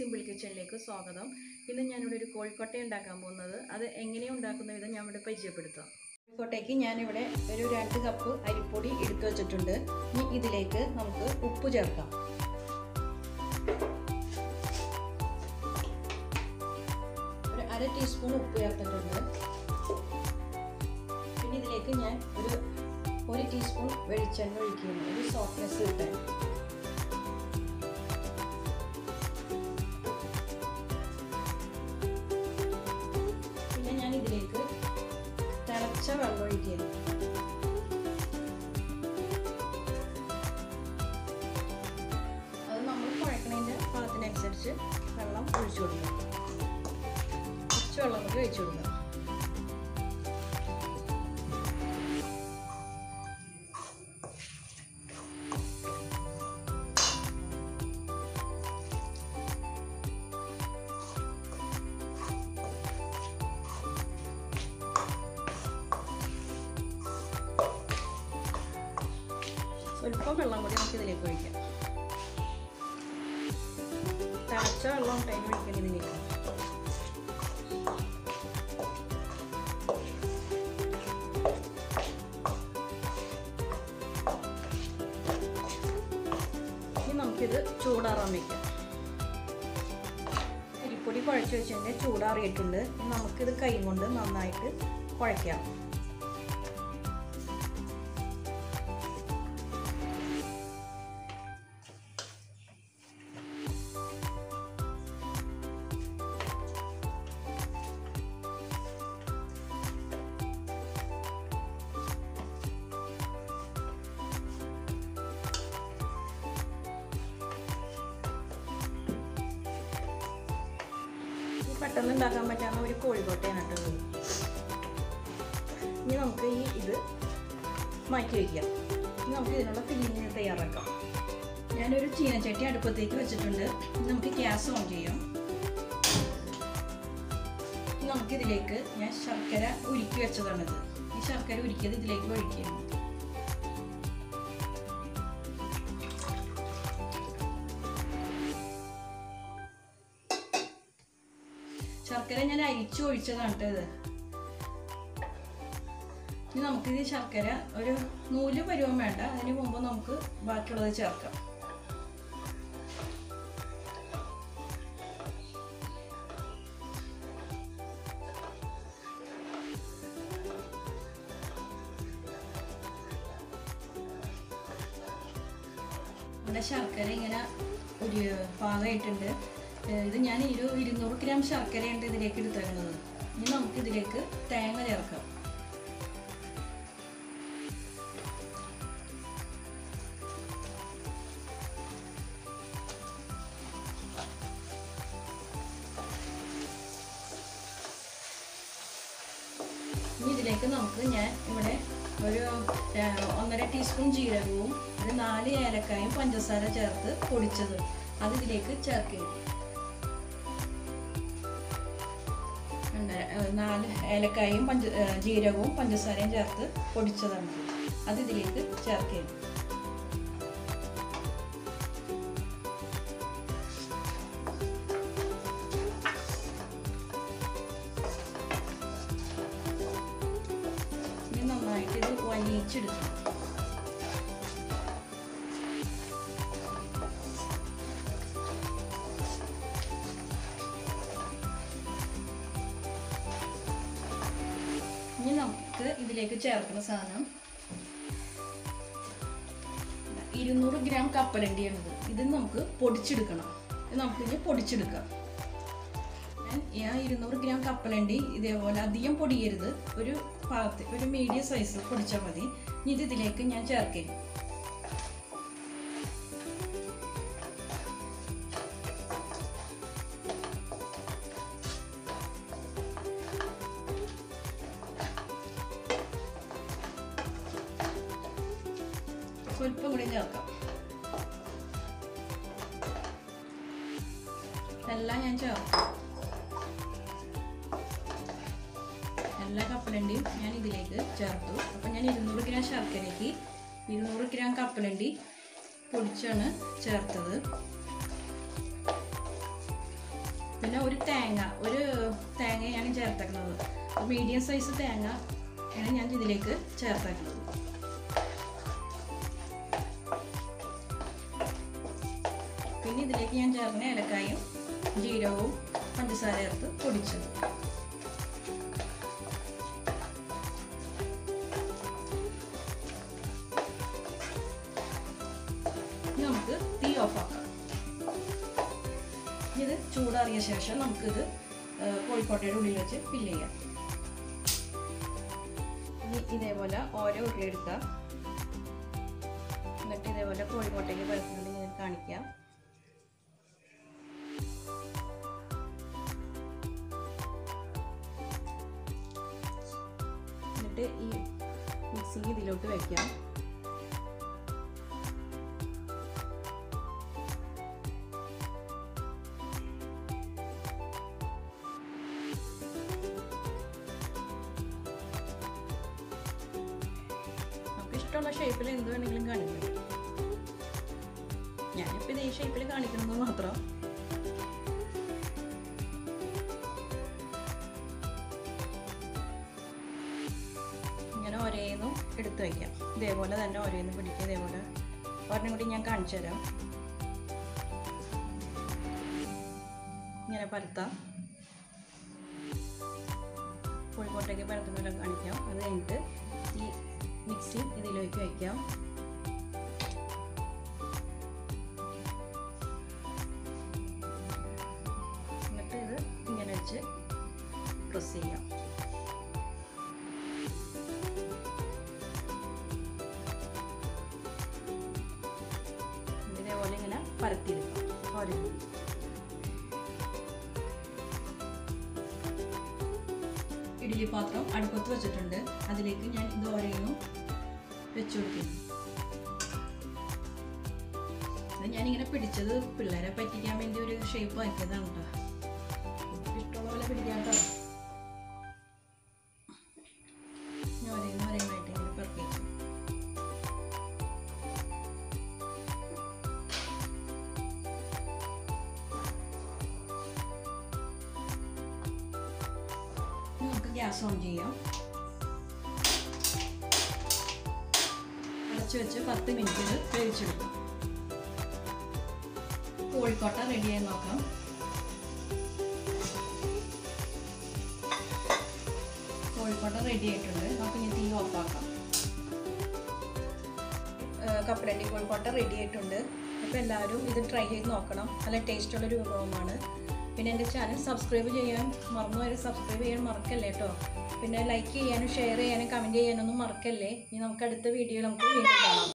Simple കിച്ചണിലേക്ക് സ്വാഗതം ഇന്ന് ഞാനിവിടെ ഒരു കോഴിക്കോട്ട ഉണ്ടാക്കാൻ പോകുന്നത് അത് എങ്ങനെയാണ് ഉണ്ടാക്കുന്ന വിധം ഞാൻ ഇവിടെ പരിചയപ്പെടുത്താം കോഴിക്കോട്ടയ്ക്ക് ഞാനിവിടെ ഒരു രണ്ട് കപ്പ് അരിപ്പൊടി എടുത്തു വെച്ചിട്ടുണ്ട് ഇനി ഇതിലേക്ക് നമുക്ക് ഉപ്പ് ചേർക്കാം ഒരു അര ടീസ്പൂൺ ഉപ്പ് ചേർത്തിട്ടുണ്ട് പിന്നെ ഇതിലേക്ക് ഞാൻ ഒരു ഒരു ടീസ്പൂൺ വെളിച്ചെണ്ണ ഒഴിക്കുന്നു ഒരു സോഫ്റ്റ്നെസ് കിട്ടാൻ പിന്നെ ഞാൻ ഇതിലേക്ക് തിളച്ച വെള്ളം ഒഴിക്കുന്നു അത് നമ്മൾ കുഴക്കണതിൻ്റെ പാകത്തിനനുസരിച്ച് വെള്ളം ഒഴിച്ചു കൊടുക്കണം കുറച്ച് വെള്ളം കൂടി ഒഴിച്ചു കൊടുക്കണം സ്വല്പം വെള്ളം കൂടി നമുക്ക് ഇതിലേക്ക് ഒഴിക്കാം തിളച്ച വെള്ളം ടൈം ഒഴിക്കണം ഇതിലേക്ക് ഇനി നമുക്കിത് ചൂടാറാൻ വയ്ക്കാം അരിപ്പൊടി കുഴച്ച് വെച്ചതിൻ്റെ ചൂടാറിയിട്ടുണ്ട് ഇനി നമുക്കിത് കൈ കൊണ്ട് നന്നായിട്ട് കുഴയ്ക്കാം പെട്ടെന്ന് ഉണ്ടാക്കാൻ പറ്റാവുന്ന ഒരു കോഴിക്കോട്ടയാണ് കേട്ടോ ഇനി നമുക്ക് ഈ ഇത് മാറ്റി വയ്ക്കാം ഇനി നമുക്ക് ഇതിനുള്ള ഫില്ലിങ് തയ്യാറാക്കാം ഞാനൊരു ചീനച്ചട്ടി അടുപ്പത്തേക്ക് വെച്ചിട്ടുണ്ട് നമുക്ക് ഗ്യാസ് ഓൺ ചെയ്യാം നമുക്കിതിലേക്ക് ഞാൻ ശർക്കര ഉരുക്കി വെച്ചതാണിത് ഈ ശർക്കര ഉരുക്കിയത് ഇതിലേക്ക് ഒഴിക്കുന്നു ശർക്കര ഞാൻ അരിച്ചു ഒഴിച്ചതാണ് കേട്ടോ ഇത് ഇനി നമുക്കിത് ശർക്കര ഒരു നൂല് പരുവം വേണ്ട അതിന് മുമ്പ് നമുക്ക് ബാക്കിയുള്ളത് ചേർക്കാം ഇവിടെ ശർക്കര ഇങ്ങനെ ഒരു പാകമായിട്ടുണ്ട് ഇത് ഞാൻ ഒരു ഇരുന്നൂറ് ഗ്രാം ശർക്കരയുണ്ട് ഇതിലേക്ക് എടുത്തേക്കുന്നത് ഇനി നമുക്ക് ഇതിലേക്ക് തേങ്ങ ചേർക്കാം ഇനി ഇതിലേക്ക് നമുക്ക് ഞാൻ ഇവിടെ ഒരു ഒന്നര ടീസ്പൂൺ ജീരകവും ഒരു നാല് ഏലക്കായും പഞ്ചസാര ചേർത്ത് പൊടിച്ചത് അത് ഇതിലേക്ക് ചേർക്കുക നാല് ഏലക്കായും പഞ്ച ജീരകവും പഞ്ചസാരയും ചേർത്ത് പൊടിച്ചതാണ് അത് ഇതിലേക്ക് ചേർക്കുക ഇനി നന്നായിട്ട് ഇത് വലിയിച്ചെടുക്കണം ഇനി നമുക്ക് ഇതിലേക്ക് ചേർക്കുന്ന സാധനം ഇരുന്നൂറ് ഗ്രാം കപ്പലണ്ടിയാണിത് ഇത് നമുക്ക് പൊടിച്ചെടുക്കണം ഇത് നമുക്കിനി പൊടിച്ചെടുക്കാം ഞാൻ ഇരുന്നൂറ് ഗ്രാം കപ്പലണ്ടി ഇതേപോലെ അധികം പൊടിയരുത് ഒരു പാകത്ത് ഒരു മീഡിയം സൈസ് പൊടിച്ചാൽ മതി ഇനി ഇത് ഇതിലേക്ക് ഞാൻ ചേർക്കും സ്വല്പം കൂടി ചേർക്കാം എല്ലാം ഞാൻ ചേർക്കാം എല്ലാ കപ്പലണ്ടിയും ഞാൻ ഇതിലേക്ക് ചേർത്തു അപ്പം ഞാൻ ഇരുന്നൂറ് ഗ്രാം ശർക്കരയ്ക്ക് ഇരുന്നൂറ് ഗ്രാം കപ്പലണ്ടി പൊടിച്ചാണ് ചേർത്തത് പിന്നെ ഒരു തേങ്ങ ഒരു തേങ്ങയാണ് ചേർത്തേക്കുന്നത് മീഡിയം സൈസ് തേങ്ങ ആണ് ഞാൻ ഇതിലേക്ക് ചേർത്തേക്കുന്നത് പിന്നെ ഇതിലേക്ക് ഞാൻ ചേർന്ന ഏലക്കായും ജീരകവും പഞ്ചസാര ചേർത്ത് പൊടിച്ചത് ഇനി നമുക്ക് തീ ഓഫ് ആക്കാം ഇത് ചൂടാറിയ ശേഷം നമുക്കിത് ആ, കോഴിക്കോട്ടയുടെ ഉള്ളിൽ വെച്ച് ഫില്ല് ചെയ്യാം ഇനി ഇതേപോലെ ഓരോ ഉരുളി എടുക്കാം എന്നിട്ട് ഇതേപോലെ കോഴിക്കോട്ടേക്ക് പരത്തുന്നത് ഇങ്ങനെ കാണിക്കാം എന്നിട്ട് ഈ മിക്സിങ് ഇതിലോട്ട് വയ്ക്കാം നമുക്ക് ഇഷ്ടമുള്ള ഷേപ്പിൽ എന്ത് വേണമെങ്കിലും കാണിക്കാം ഞാനിപ്പോൾ ഇത് ഈ ഷേപ്പിൽ കാണിക്കുന്നത് മാത്രം ഇങ്ങനെ ഒരേന്നും എടുത്തു വയ്ക്കാം ഇതേപോലെ തന്നെ ഒരേന്നും പിടിക്കുക ഇതേപോലെ ഒരെണ്ണം കൂടി ഞാൻ കാണിച്ചു തരാം ഇങ്ങനെ പരത്താം കോഴിക്കോട്ടേക്ക് പരത്തുന്നതെല്ലാം കാണിക്കാം അത് കഴിഞ്ഞിട്ട് ഈ മിക്സി ഇതിലേക്ക് വയ്ക്കാം എന്നിട്ട് ഇത് ഇങ്ങനെ വെച്ച് പ്രസ് ചെയ്യാം ഇതേപോലെ ഇങ്ങനെ പരത്തിയെടുക്കാം ഓരോ ഇഡ്ഡലി പാത്രം അടുപ്പത്ത് വെച്ചിട്ടുണ്ട് അതിലേക്ക് ഞാൻ ഇത് ഓരോന്നും വെച്ചു കൊടുക്കുന്നു ഇത് ഞാനിങ്ങനെ പിടിച്ചത് പിള്ളേരെ പറ്റിക്കാൻ വേണ്ടി ഒരു ഷേപ്പ് ആക്കിയതാണ് കേട്ടോ ഇഷ്ടമുള്ള പോലെ പിടിക്കാം കേട്ടോ ഞാൻ ഓരോന്നും ഓരോന്നായിട്ട് ഇങ്ങനെ പെറുക്കി വെച്ചു. ഇനി നമുക്ക് ഗ്യാസ് ഓൺ ചെയ്യാം അടച്ചു വെച്ച് പത്ത് മിനിറ്റിൽ വേവിച്ചെടുക്കാം കോഴിക്കോട്ട റെഡിയായി നോക്കാം കോഴിക്കോട്ട റെഡി ആയിട്ടുണ്ട് നമുക്ക് ഇനി തീ ഓഫാക്കാം കപ്പലണ്ടി കോഴിക്കോട്ട റെഡി ആയിട്ടുണ്ട് അപ്പോൾ എല്ലാവരും ഇത് ട്രൈ ചെയ്ത് നോക്കണം നല്ല ടേസ്റ്റുള്ളൊരു വിഭവമാണ് പിന്നെ എൻ്റെ ചാനൽ സബ്സ്ക്രൈബ് ചെയ്യാൻ മറന്നു വരെ സബ്സ്ക്രൈബ് ചെയ്യാൻ മറക്കല്ലേ കേട്ടോ പിന്നെ ലൈക്ക് ചെയ്യാനും ഷെയർ ചെയ്യാനും കമൻറ്റ് ചെയ്യാനൊന്നും മറക്കല്ലേ ഇനി നമുക്ക് അടുത്ത വീഡിയോയിൽ നമുക്ക് വീണ്ടും കാണാം